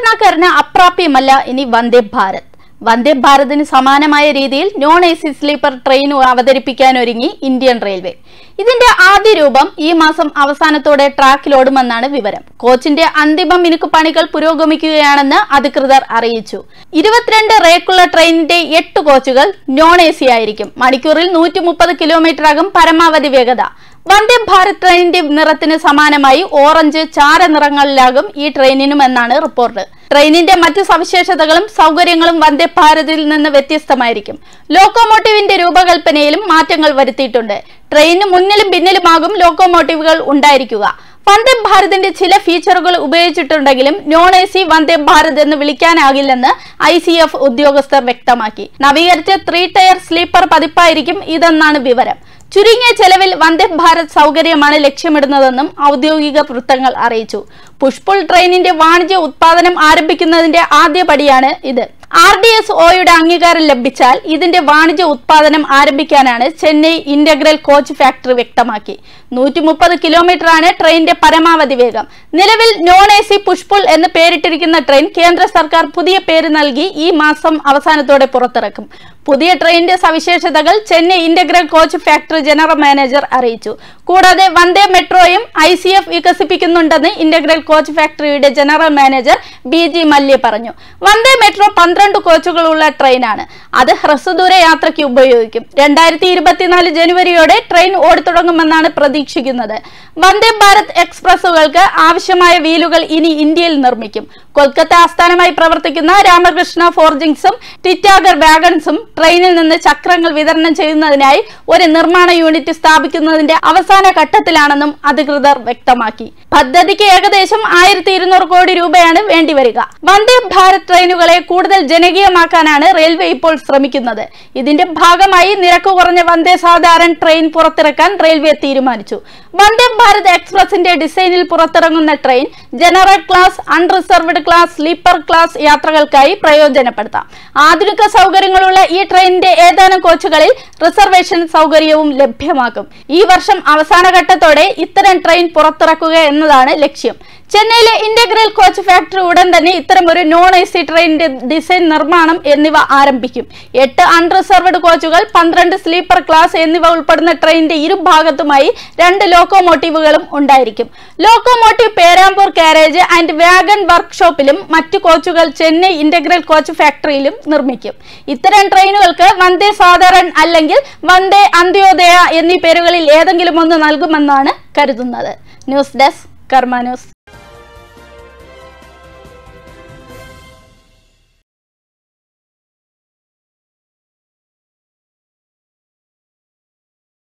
സാധാരണക്കാരന് അപ്രാപ്യമല്ല ഇനി വന്ദേ ഭാരത് വന്ദേ ഭാരതിന് സമാനമായ രീതിയിൽ non A C sleeper train അവതരിപ്പിക്കാനൊരുങ്ങി ഇന്ത്യൻ റെയിൽവേ ഇതിന്റെ ആദ്യ രൂപം ഈ മാസം അവസാനത്തോടെ ട്രാക്കിലോടുമെന്നാണ് വിവരം കോച്ചിന്റെ അന്തിമ മിനുക്ക് പണികൾ പുരോഗമിക്കുകയാണെന്ന് അധികൃതർ അറിയിച്ചു ഇരുപത്തിരണ്ട് റേക്കുള്ള ട്രെയിനിന്റെ എട്ട് കോച്ചുകൾ നോൺ എ സി ആയിരിക്കും മണിക്കൂറിൽ നൂറ്റി മുപ്പത് കിലോമീറ്റർ ആകും പരമാവധി വേഗത വന്ദേ ഭാരത് ട്രെയിനിന്റെ നിറത്തിന് സമാനമായി ഓറഞ്ച് ചാര നിറങ്ങളിലാകും ഈ ട്രെയിനിനും എന്നാണ് റിപ്പോർട്ട് ട്രെയിനിന്റെ മറ്റ് സവിശേഷതകളും സൗകര്യങ്ങളും വന്ദേ ഭാരതിൽ നിന്ന് വ്യത്യസ്തമായിരിക്കും ലോക്കോമോട്ടീവിന്റെ രൂപകൽപ്പനയിലും മാറ്റങ്ങൾ വരുത്തിയിട്ടുണ്ട് ട്രെയിനിന് മുന്നിലും പിന്നിലുമാകും ലോക്കോമോട്ടീവുകൾ ഉണ്ടായിരിക്കുക വന്ദേ ഭാരതിന്റെ ചില ഫീച്ചറുകൾ ഉപയോഗിച്ചിട്ടുണ്ടെങ്കിലും non A C Vande Bharat എന്ന് വിളിക്കാനാകില്ലെന്ന് ഐ സി എഫ് ഉദ്യോഗസ്ഥർ വ്യക്തമാക്കി നവീകരിച്ച ത്രീ ടയർ സ്ലീപ്പർ പതിപ്പായിരിക്കും ഇതെന്നാണ് വിവരം ചുരുങ്ങിയ ചെലവിൽ വന്ദേ ഭാരത് സൗകര്യമാണ് ലക്ഷ്യമിടുന്നതെന്നും ഔദ്യോഗിക വൃത്തങ്ങൾ അറിയിച്ചു പുഷ്പുൾ ട്രെയിനിന്റെ വാണിജ്യ ഉത്പാദനം ആരംഭിക്കുന്നതിന്റെ ആദ്യ പടിയാണ് ഇത് ആർ ഡി എസ് ഒയുടെ അംഗീകാരം ലഭിച്ചാൽ ഇതിന്റെ വാണിജ്യ ഉത്പാദനം ആരംഭിക്കാനാണ് ചെന്നൈ ഇന്റഗ്രൽ കോച്ച് ഫാക്ടറി വ്യക്തമാക്കി നൂറ്റി മുപ്പത് കിലോമീറ്റർ ആണ് ട്രെയിനിന്റെ പരമാവധി വേഗം നിലവിൽ നോൺ എ സി പുഷ്പുൾ എന്ന് പേരിട്ടിരിക്കുന്ന ട്രെയിൻ കേന്ദ്ര സർക്കാർ പുതിയ പേര് നൽകി ഈ മാസം അവസാനത്തോടെ പുറത്തിറക്കും പുതിയ ട്രെയിനിന്റെ സവിശേഷതകൾ Chennai integral coach factory general manager അറിയിച്ചു കൂടാതെ വന്ദേ മെട്രോയും ഐ സി എഫ് വികസിപ്പിക്കുന്നുണ്ടെന്ന് ഇന്റഗ്രൽ കോച്ച് ഫാക്ടറിയുടെ general manager B G Mallya പറഞ്ഞു വന്ദേ മെട്രോ പന്ത്രണ്ട് കോച്ചുകളുള്ള ട്രെയിനാണ് അത് ഹ്രസ്വദൂര യാത്രയ്ക്ക് ഉപയോഗിക്കും രണ്ടായിരത്തി ഇരുപത്തിനാല് ജനുവരിയോടെ ട്രെയിൻ ഓടിത്തുടങ്ങുമെന്നാണ് പ്രതീക്ഷിക്കുന്നത് വന്ദേ ഭാരത് എക്സ്പ്രസുകൾക്ക് ആവശ്യമായ വീലുകൾ ഇനി ഇന്ത്യയിൽ നിർമ്മിക്കും കൊൽക്കത്ത ആസ്ഥാനമായി പ്രവർത്തിക്കുന്ന രാമകൃഷ്ണ ഫോർജിങ്സും ടിറ്റാഗർ വാഗൺസും ട്രെയിനിൽ നിന്ന് ചക്രങ്ങൾ വിതരണം ചെയ്യുന്നതിനായി ഒരു നിർമ്മാണ യൂണിറ്റ് സ്ഥാപിക്കുന്നതിന്റെ അവസാന ഘട്ടത്തിലാണെന്നും അധികൃതർ വ്യക്തമാക്കി പദ്ധതിക്ക് ഏകദേശം ആയിരത്തി ഇരുന്നൂറ് കോടി രൂപയാണ് വേണ്ടിവരിക വന്ദേ ഭാരത് ട്രെയിനുകളെ കൂടുതൽ ജനകീയമാക്കാനാണ് റെയിൽവേ ഇപ്പോൾ ശ്രമിക്കുന്നത് ഇതിന്റെ ഭാഗമായി നിരക്ക് കുറഞ്ഞ വന്ദേ സാധാരണ ട്രെയിൻ പുറത്തിറക്കാൻ റെയിൽവേ തീരുമാനിച്ചു വന്ദേ ഭാരത് എക്സ്പ്രസിന്റെ ഡിസൈനിൽ പുറത്തിറങ്ങുന്ന train general class unreserved class sleeper class യാത്രകൾക്കായി പ്രയോജനപ്പെടുത്താം ആധുനിക സൗകര്യങ്ങളുള്ള ഈ ട്രെയിനിന്റെ ഏതാനും കോച്ചുകളിൽ റിസർവേഷൻ സൗകര്യവും ലഭ്യമാക്കും ഈ വർഷം അവസാന ഘട്ടത്തോടെ ഇത്തരം ട്രെയിൻ പുറത്തിറക്കുക എന്നതാണ് ലക്ഷ്യം ചെന്നൈയിലെ ഇന്റഗ്രൽ കോച്ച് ഫാക്ടറി ഉടൻ തന്നെ ഇത്തരം ഒരു നോൺ എ സി ട്രെയിനിന്റെ ഡിസൈൻ നിർമ്മാണം എന്നിവ ആരംഭിക്കും എട്ട് അൺറിസർവ്ഡ് കോച്ചുകൾ പന്ത്രണ്ട് സ്ലീപ്പർ ക്ലാസ് എന്നിവ ഉൾപ്പെടുന്ന ട്രെയിനിന്റെ ഇരുഭാഗത്തുമായി രണ്ട് ലോക്കോമോട്ടീവുകളും ഉണ്ടായിരിക്കും locomotive Perambur carriage and wagon വർക്ക്ഷോപ്പിലും മറ്റു കോച്ചുകൾ ചെന്നൈ ഇന്റഗ്രൽ കോച്ച് ഫാക്ടറിയിലും നിർമ്മിക്കും ഇത്തരം ട്രെയിനുകൾക്ക് വന്ദേ സാധാരൺ അല്ലെങ്കിൽ വന്ദേ അന്ത്യോദയ എന്നീ പേരുകളിൽ ഏതെങ്കിലും ഒന്ന് നൽകുമെന്നാണ് കരുതുന്നത് ന്യൂസ് ഡെസ്ക് കർമ്മ ന്യൂസ്